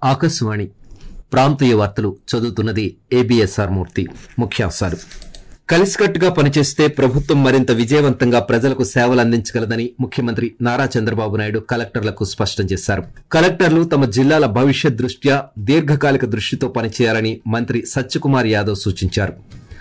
ఆకాశవాణి ప్రాంతీయ వార్తలు చదువుతున్నది ఏబిఎస్ఆర్ మూర్తి ముఖ్యాంశాలు కలిసికట్టుగా పనిచేస్తే ప్రభుత్వం మరింత విజయవంతంగా ప్రజలకు సేవలు అందించగలదని ముఖ్యమంత్రి నారా చంద్రబాబు నాయుడు కలెక్టర్లకు స్పష్టం చేశారు కలెక్టర్లు తమ జిల్లాల భవిష్యత్ దృష్ట్యా దీర్ఘకాలిక దృష్టితో పనిచేయాలని మంత్రి సత్యకుమార్ యాదవ్ సూచించారు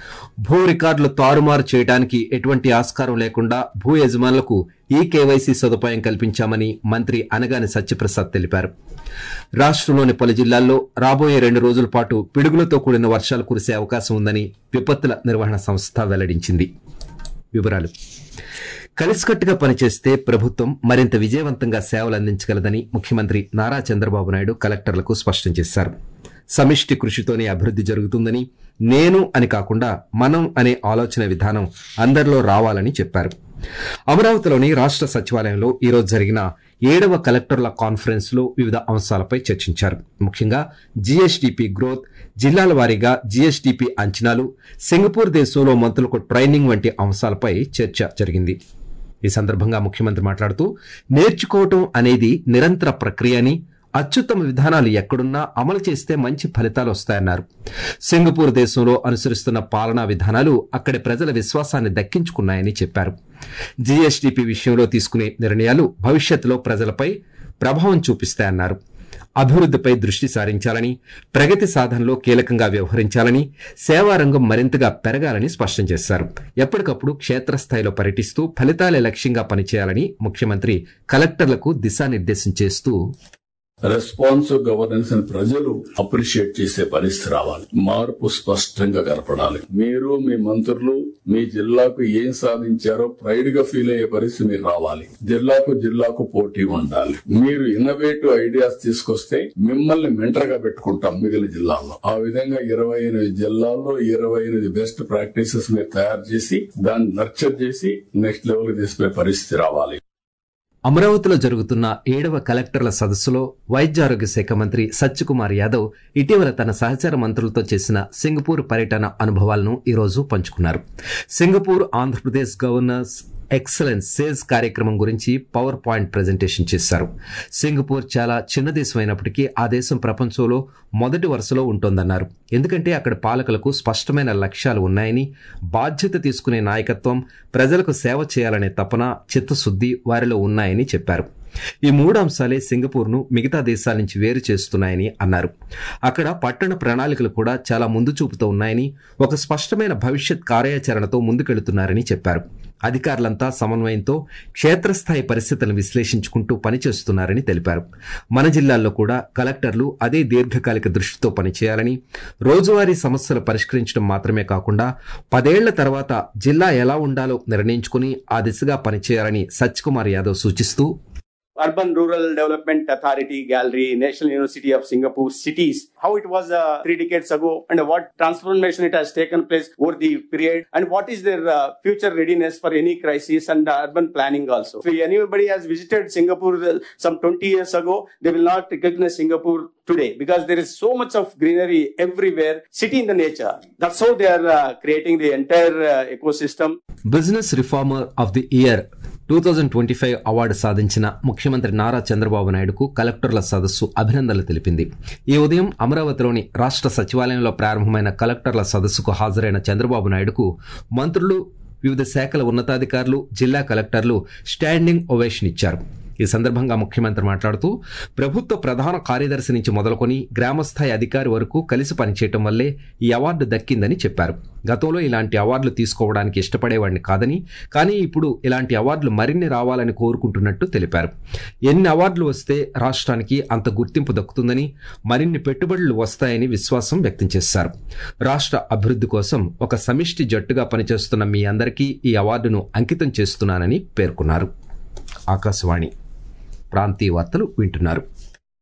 భూ రికార్డులు తారుమారు చేయడానికి ఎటువంటి ఆస్కారం లేకుండా భూ యజమానులకు ఈ కేవైసీ సదుపాయం కల్పించామని మంత్రి అనగాని సత్యప్రసాద్ తెలిపారు రాష్ట్రంలోని పలు జిల్లాల్లో రాబోయే రెండు రోజుల పాటు పిడుగులతో కూడిన వర్షాలు కురిసే అవకాశం ఉందని విపత్తుల నిర్వహణ సంస్థ వెల్లడించింది వివరాలు కలిసికట్టుగా పనిచేస్తే ప్రభుత్వం మరింత విజయవంతంగా సేవలు అందించగలదని ముఖ్యమంత్రి నారా చంద్రబాబు నాయుడు కలెక్టర్లకు స్పష్టం చేశారు సమిష్టి కృషితోనే అభివృద్ధి జరుగుతుందని నేను అని కాకుండా మనం అనే ఆలోచన విధానం అందరిలో రావాలని చెప్పారు అమరావతిలోని రాష్ట్ర సచివాలయంలో ఈరోజు జరిగిన ఏడవ కలెక్టర్ల కాన్ఫరెన్స్ లో వివిధ అంశాలపై చర్చించారు ముఖ్యంగా జీఎస్డీపీ గ్రోత్ జిల్లాల వారీగా జీఎస్డీపీ అంచనాలు సింగపూర్ దేశంలో మంత్రులకు ట్రైనింగ్ వంటి అంశాలపై చర్చ జరిగింది ఈ సందర్భంగా ముఖ్యమంత్రి మాట్లాడుతూ నేర్చుకోవటం అనేది నిరంతర ప్రక్రియ అని అత్యుత్తమ విధానాలు ఎక్కడున్నా అమలు చేస్తే మంచి ఫలితాలు వస్తాయన్నారు సింగపూర్ దేశంలో అనుసరిస్తున్న పాలనా విధానాలు అక్కడి ప్రజల విశ్వాసాన్ని దక్కించుకున్నాయని చెప్పారు జీఎస్డీపీ విషయంలో తీసుకునే నిర్ణయాలు భవిష్యత్తులో ప్రజలపై ప్రభావం చూపిస్తాయన్నారు అభివృద్ధిపై దృష్టి సారించాలని ప్రగతి సాధనలో కీలకంగా వ్యవహరించాలని సేవారంగం మరింతగా పెరగాలని స్పష్టం చేశారు ఎప్పటికప్పుడు క్షేత్రస్థాయిలో పర్యటిస్తూ ఫలితాలే లక్ష్యంగా పనిచేయాలని ముఖ్యమంత్రి కలెక్టర్లకు దిశానిర్దేశం చేస్తూ రెస్పాన్సివ్ గవర్నెన్స్ ని ప్రజలు అప్రిషియేట్ చేసే పరిస్థితి రావాలి మార్పు స్పష్టంగా కనపడాలి మీరు మీ మంత్రులు మీ జిల్లాకు ఏం సాధించారో ప్రైడ్ గా ఫీల్ అయ్యే పరిస్థితి మీరు రావాలి జిల్లాకు జిల్లాకు పోటీ ఉండాలి మీరు ఇన్నోవేటివ్ ఐడియాస్ తీసుకొస్తే మిమ్మల్ని మెంటర్ గా పెట్టుకుంటాం మిగిలిన జిల్లాల్లో ఆ విధంగా ఇరవై ఎనిమిది జిల్లాల్లో ఇరవై ఎనిమిది బెస్ట్ ప్రాక్టీసెస్ మీరు తయారు చేసి దాన్ని నర్చర్ చేసి నెక్స్ట్ లెవెల్ కి తీసుకునే పరిస్థితి రావాలి అమరావతిలో జరుగుతున్న ఏడవ కలెక్టర్ల సదస్సులో వైద్యారోగ్య శాఖ మంత్రి సత్యకుమార్ యాదవ్ ఇటీవల తన సహచర మంత్రులతో చేసిన సింగపూర్ పర్యటన అనుభవాలను ఈరోజు పంచుకున్నారు Singapore Andhra Pradesh governors excellence sales కార్యక్రమం గురించి పవర్ పాయింట్ ప్రజెంటేషన్ చేశారు సింగపూర్ చాలా చిన్న దేశం అయినప్పటికీ ఆ దేశం ప్రపంచంలో మొదటి వరుసలో ఉంటోందన్నారు ఎందుకంటే అక్కడ పాలకులకు స్పష్టమైన లక్ష్యాలు ఉన్నాయని బాధ్యత తీసుకునే నాయకత్వం ప్రజలకు సేవ చేయాలనే తపన చిత్తశుద్ధి వారిలో ఉన్నాయని చెప్పారు ఈ మూడు అంశాలే సింగపూర్ను మిగతా దేశాల నుంచి వేరు చేస్తున్నాయని అన్నారు అక్కడ పట్టణ ప్రణాళికలు కూడా చాలా ముందు చూపుతూ ఉన్నాయని ఒక స్పష్టమైన భవిష్యత్ కార్యాచరణతో ముందుకెళ్తున్నారని చెప్పారు అధికారులంతా సమన్వయంతో క్షేత్రస్థాయి పరిస్థితులను విశ్లేషించుకుంటూ పనిచేస్తున్నారని తెలిపారు మన జిల్లాల్లో కూడా కలెక్టర్లు అదే దీర్ఘకాలిక దృష్టితో పనిచేయాలని రోజువారీ సమస్యలు పరిష్కరించడం మాత్రమే కాకుండా పదేళ్ల తర్వాత జిల్లా ఎలా ఉండాలో నిర్ణయించుకుని ఆ దిశగా పనిచేయాలని సత్యకుమార్ యాదవ్ సూచిస్తూ Urban Rural Development Authority Gallery, National University of Singapore cities, how it was uh, three decades ago and what transformation it has taken place over the period and what is their uh, future readiness for any crisis and uh, urban planning also. If anybody has visited Singapore uh, some 20 years ago, they will not recognize Singapore today because there is so much of greenery everywhere, city in the nature. That's how they are uh, creating the entire uh, ecosystem. Business reformer of the year two thousand twenty five award సాధించిన ముఖ్యమంత్రి నారా చంద్రబాబు నాయుడుకు కలెక్టర్ల సదస్సు అభినందనలు తెలిపింది ఈ ఉదయం అమరావతిలోని రాష్ట్ర సచివాలయంలో ప్రారంభమైన కలెక్టర్ల సదస్సుకు హాజరైన చంద్రబాబు నాయుడుకు మంత్రులు వివిధ శాఖల ఉన్నతాధికారులు జిల్లా కలెక్టర్లు స్టాండింగ్ ఒవేషన్ ఇచ్చారు ఈ సందర్భంగా ముఖ్యమంత్రి మాట్లాడుతూ ప్రభుత్వ ప్రధాన కార్యదర్శి నుంచి మొదలుకొని గ్రామస్థాయి అధికారి వరకు కలిసి పనిచేయటం వల్లే ఈ అవార్డు దక్కిందని చెప్పారు గతంలో ఇలాంటి అవార్డులు తీసుకోవడానికి ఇష్టపడేవాడిని కాదని కానీ ఇప్పుడు ఇలాంటి అవార్డులు మరిన్ని రావాలని కోరుకుంటున్నట్టు తెలిపారు ఎన్ని అవార్డులు వస్తే రాష్ట్రానికి అంత గుర్తింపు దక్కుతుందని మరిన్ని పెట్టుబడులు వస్తాయని విశ్వాసం వ్యక్తం చేశారు రాష్ట్ర అభివృద్ధి కోసం ఒక సమిష్టి జట్టుగా పనిచేస్తున్న మీ అందరికీ ఈ అవార్డును అంకితం చేస్తున్నానని పేర్కొన్నారు ఆకాశవాణి ప్రాంతీయ వార్తలు వింటున్నారు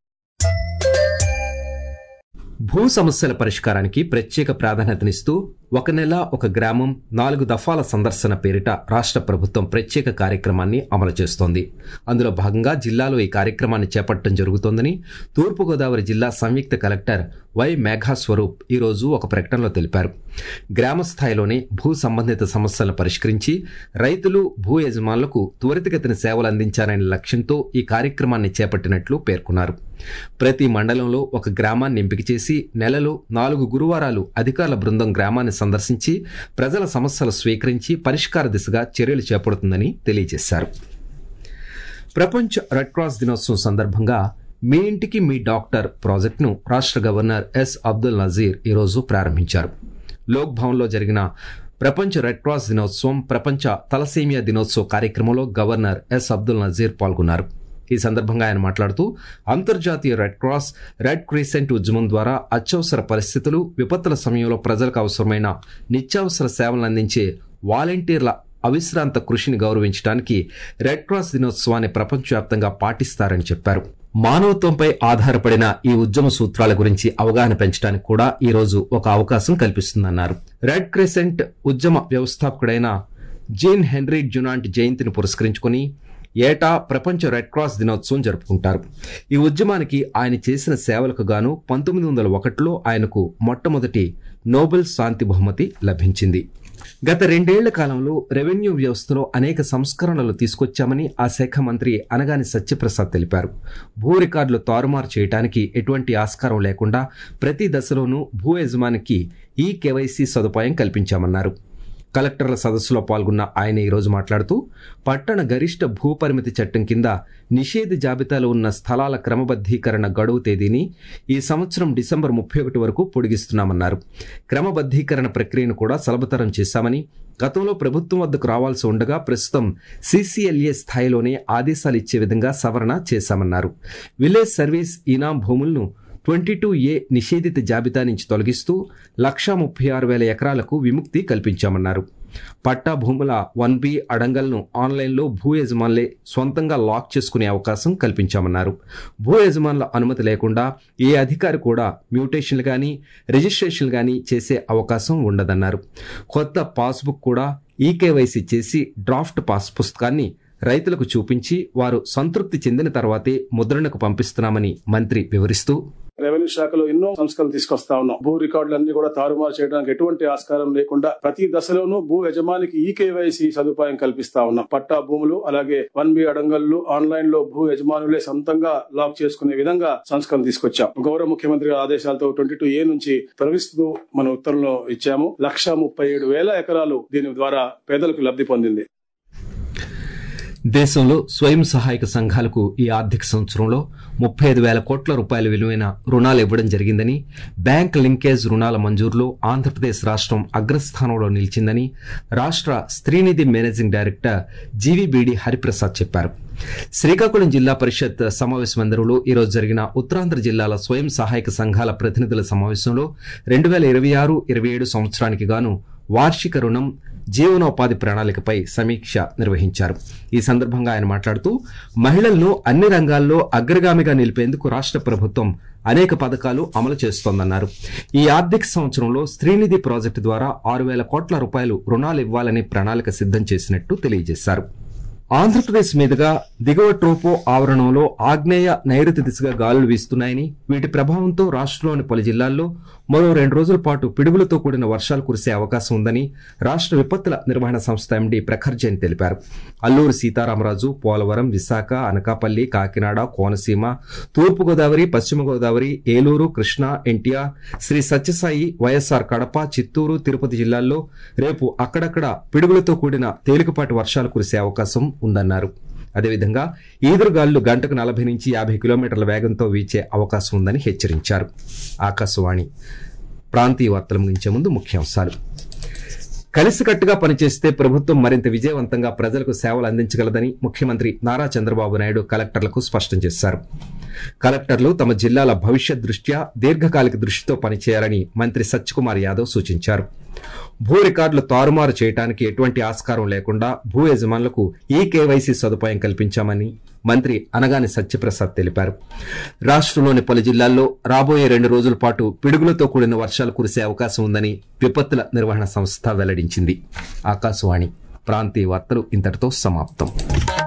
భూ సమస్యల పరిష్కారానికి ప్రత్యేక ప్రాధాన్యతనిస్తూ ఒక నెల ఒక గ్రామం నాలుగు దఫాల సందర్శన పేరిట రాష్ట్ర ప్రభుత్వం ప్రత్యేక కార్యక్రమాన్ని అమలు చేస్తోంది అందులో భాగంగా జిల్లాలో ఈ కార్యక్రమాన్ని చేపట్టడం జరుగుతోందని తూర్పుగోదావరి జిల్లా సంయుక్త కలెక్టర్ వై మేఘా స్వరూప్ ఈరోజు ఒక ప్రకటనలో తెలిపారు గ్రామ స్థాయిలోనే భూ సంబంధిత సమస్యలను పరిష్కరించి రైతులు భూ యజమానులకు త్వరితగతిన సేవలు అందించాలనే లక్ష్యంతో ఈ కార్యక్రమాన్ని చేపట్టినట్లు పేర్కొన్నారు ప్రతి మండలంలో ఒక గ్రామాన్ని ఎంపిక చేసి నెలలో నాలుగు గురువారాలు అధికారుల బృందం గ్రామాన్ని సందర్శించి ప్రజల సమస్యలు స్వీకరించి పరిష్కార దిశగా చర్యలు చేపడుతుందని తెలియజేశారు ప్రపంచ రెడ్ క్రాస్ దినోత్సవం సందర్భంగా మీ ఇంటికి మీ డాక్టర్ ప్రాజెక్టును రాష్ట్ర గవర్నర్ ఎస్ అబ్దుల్ నజీర్ ఈరోజు ప్రారంభించారు లోక్ భవన్లో జరిగిన ప్రపంచ రెడ్ క్రాస్ దినోత్సవం ప్రపంచ తలసేమియా దినోత్సవ కార్యక్రమంలో గవర్నర్ ఎస్ అబ్దుల్ నజీర్ పాల్గొన్నారు ఈ సందర్భంగా ఆయన మాట్లాడుతూ అంతర్జాతీయ రెడ్ క్రాస్ రెడ్ క్రీసెంట్ ఉద్యమం ద్వారా అత్యవసర పరిస్థితులు విపత్తుల సమయంలో ప్రజలకు అవసరమైన నిత్యావసర సేవలను అందించే వాలంటీర్ల అవిశ్రాంత కృషిని గౌరవించడానికి రెడ్ క్రాస్ దినోత్సవాన్ని ప్రపంచవ్యాప్తంగా పాటిస్తారని చెప్పారు మానవత్వంపై ఆధారపడిన ఈ ఉద్యమ సూత్రాల గురించి అవగాహన పెంచడానికి కూడా ఈ రోజు ఒక అవకాశం కల్పిస్తుందన్నారు రెడ్ క్రెసెంట్ ఉద్యమ వ్యవస్థాపకుడైన జీన్ హెన్రీ జునాంట్ జయంతిని పురస్కరించుకుని ఏటా ప్రపంచ రెడ్ క్రాస్ దినోత్సవం జరుపుకుంటారు ఈ ఉద్యమానికి ఆయన చేసిన సేవలకు గాను పంతొమ్మిది వందల ఒకటిలో ఆయనకు మొట్టమొదటి నోబెల్ శాంతి బహుమతి లభించింది గత రెండేళ్ల కాలంలో రెవెన్యూ వ్యవస్థలో అనేక సంస్కరణలు తీసుకొచ్చామని ఆ శాఖ మంత్రి అనగాని సత్యప్రసాద్ తెలిపారు భూ రికార్డులు తారుమారు చేయడానికి ఎటువంటి ఆస్కారం లేకుండా ప్రతి దశలోనూ భూ యజమానికి ఈ కేవైసీ సదుపాయం కల్పించామన్నారు కలెక్టర్ల సదస్సులో పాల్గొన్న ఆయన ఈరోజు మాట్లాడుతూ పట్టణ గరిష్ట భూపరిమితి చట్టం కింద నిషేధ జాబితాలో ఉన్న స్థలాల క్రమబద్దీకరణ గడువు తేదీని ఈ సంవత్సరం డిసెంబర్ ముప్పై ఒకటి వరకు పొడిగిస్తున్నామన్నారు క్రమబద్దీకరణ ప్రక్రియను కూడా సులభతరం చేశామని గతంలో ప్రభుత్వం వద్దకు రావాల్సి ఉండగా ప్రస్తుతం సీసీఎల్ఏ స్థాయిలోనే ఆదేశాలు ఇచ్చే విధంగా సవరణ చేశామన్నారు విలేజ్ సర్వీస్ ఇనాం భూములను ట్వంటీ టూ ఏ నిషేధిత జాబితా నుంచి తొలగిస్తూ లక్షా ముప్పై ఆరు వేల ఎకరాలకు విముక్తి కల్పించామన్నారు పట్టా భూముల వన్ బి అడంగల్ను ఆన్లైన్లో భూ యజమానులే సొంతంగా లాక్ చేసుకునే అవకాశం కల్పించామన్నారు భూ యజమానుల అనుమతి లేకుండా ఏ అధికారి కూడా మ్యూటేషన్లు కానీ రిజిస్ట్రేషన్లు కానీ చేసే అవకాశం ఉండదన్నారు కొత్త పాస్బుక్ కూడా ఈకేవైసీ చేసి డ్రాఫ్ట్ పాస్ పుస్తకాన్ని రైతులకు చూపించి వారు సంతృప్తి చెందిన తర్వాతే ముద్రణకు పంపిస్తున్నామని మంత్రి వివరిస్తూ రెవెన్యూ శాఖలో ఎన్నో సంస్కరణలు తీసుకొస్తా ఉన్నాం భూ రికార్డులన్నీ కూడా తారుమారు చేయడానికి ఎటువంటి ఆస్కారం లేకుండా ప్రతి దశలోనూ భూ యజమానికి ఈ కేవైసీ సదుపాయం కల్పిస్తా ఉన్నాం పట్టా భూములు అలాగే వన్ బి అడంగల్లు ఆన్లైన్ లో భూ యజమానులే సొంతంగా లాక్ చేసుకునే విధంగా సంస్కరణ తీసుకొచ్చాం గౌరవ ముఖ్యమంత్రి గారి ఆదేశాలతో ట్వంటీ టూ ఏ నుంచి తొలగిస్తూ మన ఉత్తర్వులో ఇచ్చాము లక్ష ముప్పై ఏడు వేల ఎకరాలు దీని ద్వారా పేదలకు లబ్ధి పొందింది దేశంలో స్వయం సహాయక సంఘాలకు ఈ ఆర్థిక సంవత్సరంలో ముప్పై ఐదు వేల కోట్ల రూపాయల విలువైన రుణాలు ఇవ్వడం జరిగిందని బ్యాంక్ లింకేజ్ రుణాల మంజూరులో ఆంధ్రప్రదేశ్ రాష్ట్రం అగ్రస్థానంలో నిలిచిందని రాష్ట్ర Streenidhi managing director GVBD Hariprasad చెప్పారు శ్రీకాకుళం జిల్లా పరిషత్ సమావేశ మందిరంలో ఈరోజు జరిగిన ఉత్తరాంధ్ర జిల్లాల స్వయం సహాయక సంఘాల ప్రతినిధుల సమావేశంలో రెండు వేల ఇరవై ఆరు ఇరవై ఏడు సంవత్సరానికి గాను వార్షిక రుణం జీవనోపాధి ప్రణాళికపై సమీక్ష నిర్వహించారు ఈ సందర్భంగా ఆయన మాట్లాడుతూ మహిళలను అన్ని రంగాల్లో అగ్రగామిగా నిలిపేందుకు రాష్ట్ర ప్రభుత్వం అనేక పథకాలు అమలు చేస్తోందన్నారు ఈ ఆర్థిక సంవత్సరంలో స్త్రీనిధి ప్రాజెక్టు ద్వారా ఆరు వేల కోట్ల రూపాయలు రుణాలు ఇవ్వాలని ప్రణాళిక సిద్ధం చేసినట్టు తెలియజేశారు ఆంధ్రప్రదేశ్ మీదుగా దిగువ ట్రోపో ఆవరణంలో ఆగ్నేయ నైరుతి దిశగా గాలులు వీస్తున్నాయని వీటి ప్రభావంతో రాష్ట్రంలోని పలు జిల్లాల్లో మరో రెండు రోజుల పాటు పిడుగులతో కూడిన వర్షాలు కురిసే అవకాశం ఉందని రాష్ట్ర విపత్తుల నిర్వహణ సంస్థ ఎండీ ప్రఖర్ జైన్ తెలిపారు అల్లూరు సీతారామరాజు పోలవరం విశాఖ అనకాపల్లి కాకినాడ కోనసీమ తూర్పుగోదావరి పశ్చిమ గోదావరి ఏలూరు కృష్ణా ఎన్టీఆర్ శ్రీ సత్యసాయి వైఎస్ఆర్ కడప చిత్తూరు తిరుపతి జిల్లాల్లో రేపు అక్కడక్కడ పిడుగులతో కూడిన తేలికపాటి వర్షాలు కురిసే అవకాశం ఉందన్నారు అదేవిధంగా ఈదురుగాలులు గంటకు నలభై నుంచి యాభై కిలోమీటర్ల వేగంతో వీచే అవకాశం ఉందని హెచ్చరించారు ఆకాశవాణి ప్రాంతీయ వార్తలు ముగించే ముందు ముఖ్యాంశాలు కలిసికట్టుగా పనిచేస్తే ప్రభుత్వం మరింత విజయవంతంగా ప్రజలకు సేవలు అందించగలదని ముఖ్యమంత్రి నారా చంద్రబాబు నాయుడు కలెక్టర్లకు స్పష్టం చేశారు కలెక్టర్లు తమ జిల్లాల భవిష్యత్ దృష్ట్యా దీర్ఘకాలిక దృష్టితో పనిచేయాలని మంత్రి సత్యకుమార్ యాదవ్ సూచించారు భూ రికార్డులు తారుమారు చేయడానికి ఎటువంటి ఆస్కారం లేకుండా భూ యజమానులకు ఈ కేవైసీ సదుపాయం కల్పించామని మంత్రి అనగాని సత్యప్రసాద్ తెలిపారు రాష్ట్రంలోని పలు జిల్లాల్లో రాబోయే రెండు రోజుల పాటు పిడుగులతో కూడిన వర్షాలు కురిసే అవకాశం ఉందని విపత్తుల నిర్వహణ సంస్థ వెల్లడించింది ఆకాశవాణి ప్రాంతీయ వార్తలు ఇంతటితో సమాప్తం